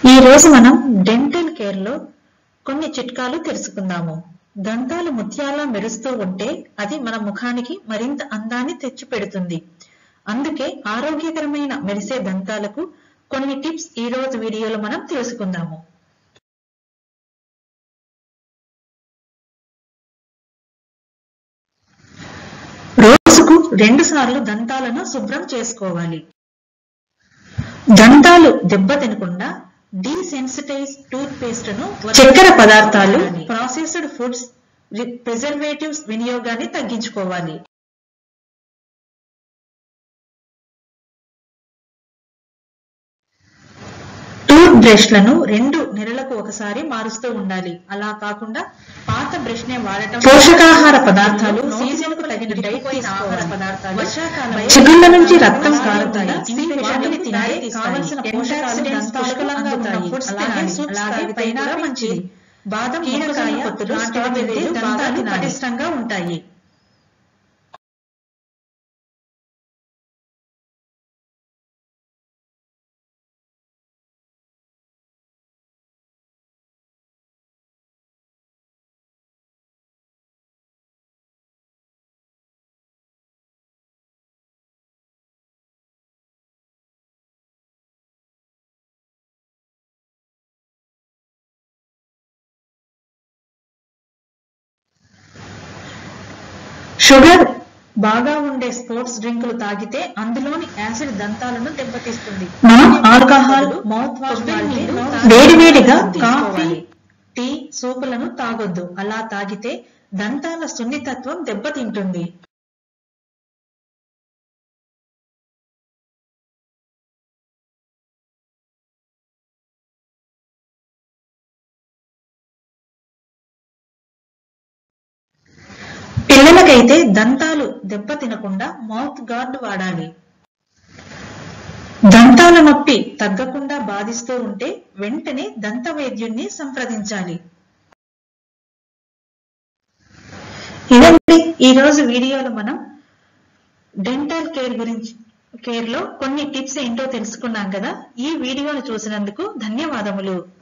ఈ రోజు మనం డెంటల్ కేర్ లో కొన్ని చిట్కాలు తెలుసుకుందాము దంతాలు ముత్యాలా మెరుస్తూ ఉంటే అది మన ముఖానికి మరింత అందాన్ని తెచ్చిపెడుతుంది అందుకే ఆరోగ్యకరమైన మెరిసే దంతాలకు కొన్ని టిప్స్ ఈ రోజు వీడియోలో మనం తెలుసుకుందాము రోజుకు రెండు సార్లు దంతాలను శుభ్రం చేసుకోవాలి దంతాలు దెబ్బతినకుండా డీసెన్సిటైజ్ టూత్ పేస్ట్ ను చక్కెర పదార్థాలు ప్రాసెస్డ్ ఫుడ్స్ ప్రిజర్వేటివ్స్ వినియోగాన్ని తగ్గించుకోవాలి టూత్ బ్రష్లను రెండు నెలలకు ఒకసారి మారుస్తూ ఉండాలి అలా కాకుండా పాత బ్రష్ నే వాడటం పోషకాహార పదార్థాలు సీజన్ కు తగిన డైట్ ఆహార పదార్థాలు వర్షాకాలం చిగుళ్ళ నుంచి రక్తం కారుతాయి వాటిని తినాలి కావలసిన పోషకాలు పుష్కలంగా ఉంటాయి అలాగే సూప్స్ తాగితే కూడా మంచిది బాదం కీరకాయ పొత్తులు స్ట్రాబెర్రీ దంతాలు పటిష్టంగా ఉంటాయి షుగర్ బాగా ఉండే స్పోర్ట్స్ డ్రింకులు తాగితే అందులోని యాసిడ్ దంతాలను దెబ్బతీస్తుంది మనం ఆల్కహాల్ మౌత్ వాష్ వేడివేడిగా కాఫీ టీ సూపులను తాగొద్దు అలా తాగితే దంతాల సున్నితత్వం దెబ్బతింటుంది పిల్లలకైతే దంతాలు దెబ్బతినకుండా మౌత్ గార్డ్ వాడాలి దంతాల నొప్పి తగ్గకుండా బాధిస్తూ ఉంటే వెంటనే దంత వైద్యుణ్ణి సంప్రదించాలి ఇదండి ఈ రోజు వీడియోలో మనం డెంటల్ కేర్ గురించి కేర్ లో కొన్ని టిప్స్ ఏంటో తెలుసుకున్నాం కదా ఈ వీడియోను చూసినందుకు ధన్యవాదములు